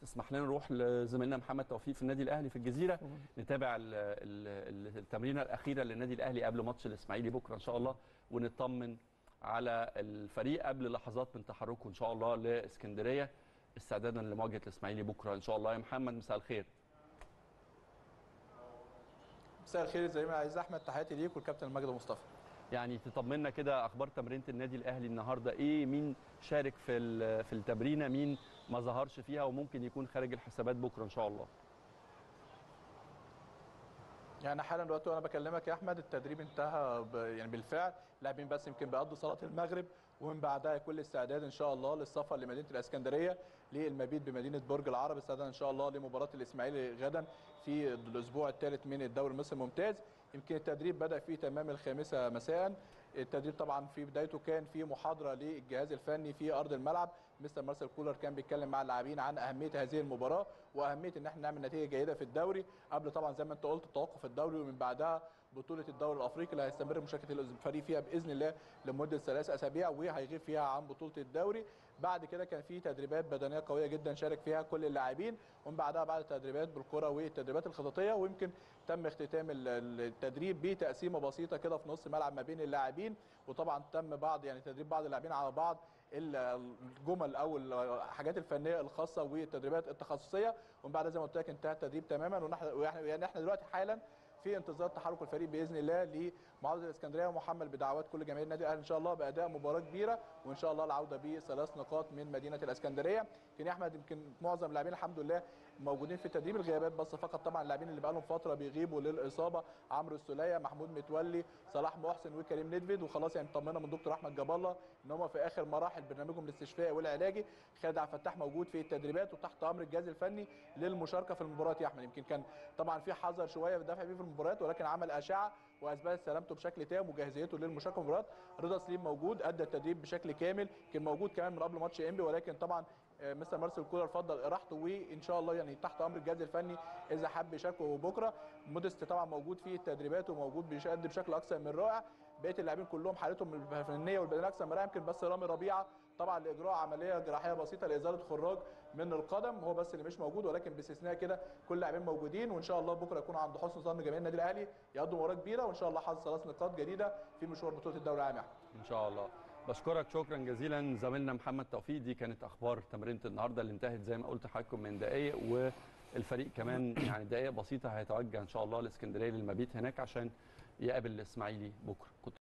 تسمح لنا نروح لزميلنا محمد توفيق في النادي الاهلي في الجزيره نتابع ال- ال- التمرينه الاخيره للنادي الاهلي قبل ماتش الاسماعيلي بكره ان شاء الله ونطمن على الفريق قبل لحظات من تحركه ان شاء الله لاسكندريه استعدادا لمواجهه الاسماعيلي بكره ان شاء الله يا محمد مساء الخير مساء الخير زي ما عايز احمد تحياتي ليك والكابتن ماجد مصطفى يعني تطمنا كده اخبار تمرينه النادي الاهلي النهارده ايه مين شارك في ال- في التمرينه مين ما ظهرش فيها وممكن يكون خارج الحسابات بكره ان شاء الله يعني حالا دلوقتي وانا بكلمك يا احمد التدريب انتهى ب... يعني بالفعل لاعبين بس يمكن بيقضوا صلاه المغرب ومن بعدها كل استعداد ان شاء الله للسفر لمدينه الاسكندريه للمبيت بمدينه برج العرب استعدادا ان شاء الله لمباراه الاسماعيلي غدا في الاسبوع الثالث من الدوري المصري الممتاز يمكن التدريب بدا في تمام الخامسه مساء التدريب طبعا في بدايته كان في محاضره للجهاز الفني في ارض الملعب مستر مارسيل كولر كان بيتكلم مع اللاعبين عن اهميه هذه المباراه واهميه ان احنا نعمل نتيجه جيده في الدوري قبل طبعا زي ما انت قلت توقف الدوري ومن بعدها بطوله الدوري الافريقي اللي هيستمر مشاركه الفريق فيها باذن الله لمده ثلاث اسابيع وهيغيب فيها عن بطوله الدوري بعد كده كان في تدريبات بدنيه قويه جدا شارك فيها كل اللاعبين ومن بعدها بعد التدريبات بالكره والتدريبات الخططيه ويمكن تم اختتام ال- التدريب بتقسيمه بسيطه كده في نص ملعب ما بين اللاعبين وطبعا تم بعض يعني تدريب بعض اللاعبين على بعض ال- الجمل او الحاجات الفنيه الخاصه والتدريبات التخصصيه ومن بعدها زي ما قلت لك انتهى التدريب تماما ونحن يعني احنا دلوقتي حالا في انتظار تحرك الفريق باذن الله لمعارضه الاسكندريه ومحمل بدعوات كل جماهير النادي الاهلي ان شاء الله باداء مباراه كبيره وان شاء الله العوده بثلاث نقاط من مدينه الاسكندريه يمكن يا احمد يمكن معظم اللاعبين الحمد لله موجودين في تدريب الغيابات بس فقط طبعا اللاعبين اللي بقالهم فتره بيغيبوا للاصابه عمرو السوليه محمود متولي صلاح محسن وكريم ندفيد وخلاص يعني طمنا من دكتور احمد جاب الله ان هم في اخر مراحل برنامجهم الاستشفائي والعلاجي خالد عبد الفتاح موجود في التدريبات وتحت امر الجهاز الفني للمشاركه في المباراه يا احمد يمكن كان طبعا في حذر شويه في الدفع بيه في المباريات ولكن عمل اشعه واثبت سلامته بشكل تام وجاهزيته للمشاركه في المباراه رضا سليم موجود ادى التدريب بشكل كامل كان موجود كمان من قبل ماتش انبي ولكن طبعا آه، مستر مارسيل كولر فضل راحته وان شاء الله يعني تحت امر الجهاز الفني اذا حب يشاركه بكره مودست طبعا موجود في التدريبات وموجود بيشد بشكل اكثر من رائع بقيه اللاعبين كلهم حالتهم الفنيه والبدنيه اكثر من رائع يمكن بس رامي ربيعه طبعا لاجراء عمليه جراحيه بسيطه لازاله خراج من القدم هو بس اللي مش موجود ولكن باستثناء كده كل اللاعبين موجودين وان شاء الله بكره يكون عند حسن ظن جماهير النادي الاهلي يقضوا مباراه كبيره وان شاء الله حظ ثلاث نقاط جديده في مشوار بطوله الدوري العام يا أحمد. ان شاء الله بشكرك شكرا جزيلا زميلنا محمد توفيق دي كانت اخبار تمرينه النهارده اللي انتهت زي ما قلت لحضراتكم من دقائق والفريق كمان يعني دقائق بسيطه هيتوجه ان شاء الله لاسكندريه للمبيت هناك عشان يقابل الاسماعيلي بكره كنت